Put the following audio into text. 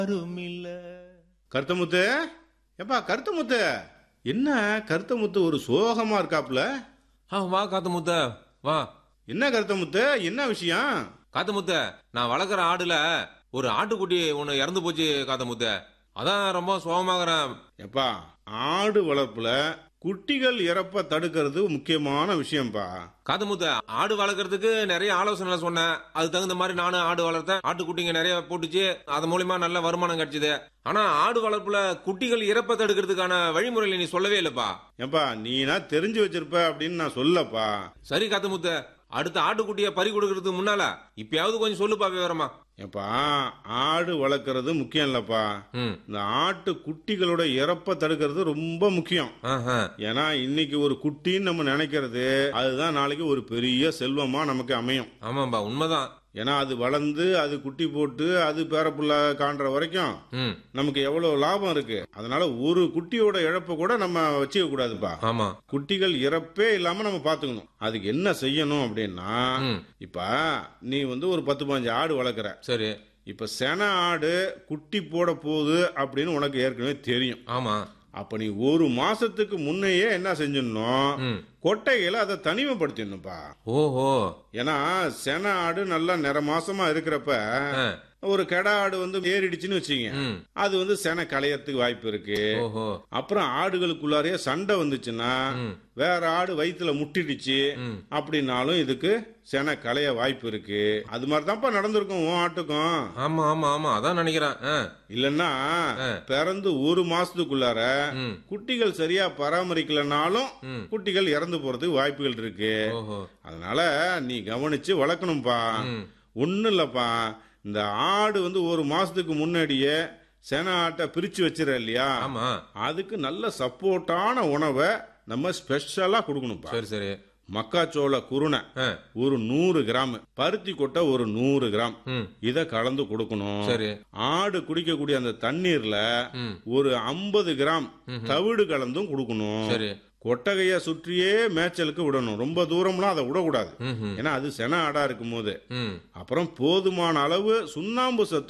யாருமில்ல கருத்தமுத்து ஏப்பா கருத்தமுத்து என்ன கருத்தமுத்து ஒரு சோகமா இருக்காப்ல ஆ வா காத்து முத்த வா என்ன கருத்தமுத்து என்ன விஷயம் காத்து முத்த நான் வளர்க்குற ஆடுல ஒரு ஆட்டுக்குட்டி ஒன்று இறந்து போச்சு காத்து முத்த அதான் ரொம்ப சோகமாகறேன் ஏப்பா ஆடு வளர்ப்புல குட்டிகள் இறப்ப தடுக்கிறது முக்கியமான விஷயம்ப்பா காத்து முத்த ஆடு வளர்க்கறதுக்கு நிறைய ஆலோசனை சொன்னேன் அது தகுந்த மாதிரி நானும் ஆடு வளர்த்தேன் ஆட்டுக்குட்டிங்க நிறைய போட்டுச்சு அது மூலியமா நல்ல வருமானம் கிடைச்சது ஆனா ஆடு வளர்ப்புல குட்டிகள் இறப்பை தடுக்கிறதுக்கான வழிமுறைகளை நீ சொல்லவே இல்லப்பா ஏப்பா நீனா தெரிஞ்சு வச்சிருப்ப அப்படின்னு நான் சொல்லப்பா சரி காத்து முத்த அடுத்த ஆட்டுக்குட்டியை பறி கொடுக்கறதுக்கு முன்னால இப்பயாவது கொஞ்சம் சொல்லுப்பா விவரமா ஏப்பா ஆடு வளர்க்கறது முக்கியம் இல்லப்பா ம் இந்த ஆட்டு குட்டிகளோட இறப்ப தடுக்கிறது ரொம்ப முக்கியம் ஆஹா ஏன்னா இன்னைக்கு ஒரு குட்டின்னு நம்ம நினைக்கிறது அதுதான் நாளைக்கு ஒரு பெரிய செல்வமா நமக்கு அமையும் ஆமாம்பா உண்மைதான் ஏன்னா அது வளர்ந்து அது குட்டி போட்டு அது பேரப்புள்ள காண்ற வரைக்கும் ம் நமக்கு எவ்வளவு லாபம் இருக்கு அதனால ஒரு குட்டியோட இழப்ப கூட நம்ம வச்சுக்க கூடாதுப்பா ஆமா குட்டிகள் இறப்பே இல்லாம நம்ம பாத்துக்கணும் அதுக்கு என்ன செய்யணும் அப்படின்னா ம் இப்ப நீ வந்து ஒரு பத்து பதினஞ்சு ஆடு வளர்க்குற சரி இப்ப சென ஆடு குட்டி போட போகுது அப்படின்னு உனக்கு ஏற்கனவே தெரியும் ஆமா அப்ப நீ ஒரு மாசத்துக்கு முன்னையே என்ன செஞ்சிடணும் ம் கொட்டைகளை அதை தனிமைப்படுத்திடணும்ப்பா ஓஹோ ஏன்னா சென ஆடு நல்லா நிற மாசமா இருக்கிறப்ப ஆ, ஒரு கெடா ஆடு வந்து ஏறிடுச்சுன்னு வச்சுங்க ம் அது வந்து சென களையறதுக்கு வாய்ப்பு இருக்கு ஓஹோ அப்புறம் ஆடுகளுக்குள்ளாரையே சண்டை வந்துச்சுன்னா ம் வேற ஆடு வயித்துல முட்டிடுச்சு ம் அப்படின்னாலும் இதுக்கு சென களைய வாய்ப்பு இருக்கு அது மாதிரி தான்ப்பா நடந்திருக்கும் உன் ஆட்டுக்கும் ஆமா ஆமா ஆமா அதான் நினைக்கிறேன் ஆ, இல்லன்னா ஆ. பிறந்து ஒரு மாசத்துக்குள்ளார ம் குட்டிகள் சரியா பராமரிக்கலனாலும் ம் குட்டிகள் இறந்து போறதுக்கு வாய்ப்புகள் இருக்கு ஓஹோ அதனால நீ கவனிச்சு வளர்க்கணும்ப்பா ம் ஒன்றும் இல்லப்பா இந்த ஆடு வந்து ஒரு மாசத்துக்கு முன்னாடியே சென ஆட்டை பிரிச்சு வச்சிட இல்லையா ஆமா அதுக்கு நல்ல சப்போர்ட்டான உணவை நம்ம ஸ்பெஷலா கொடுக்கணும்ப்பா சரி சரி மக்காச்சோள குருணை ஆ, ஒரு நூறு கிராம் பருத்தி கொட்டை ஒரு நூறு கிராம் ம் இத கலந்து கொடுக்கணும் சரி ஆடு குடிக்கக்கூடிய அந்த தண்ணீர்ல ம் ஒரு ஐம்பது கிராம் தவிடு கலந்தும் கொடுக்கணும் சரி கொட்டகைய சுற்றியே மேய்ச்சலுக்கு விடணும் ரொம்ப தூரம்லாம் அதை விடக்கூடாது ம் ம் ஏன்னா அது சென ஆடா இருக்கும் போது ம் அப்புறம் போதுமான அளவு சுண்ணாம்பு சத்து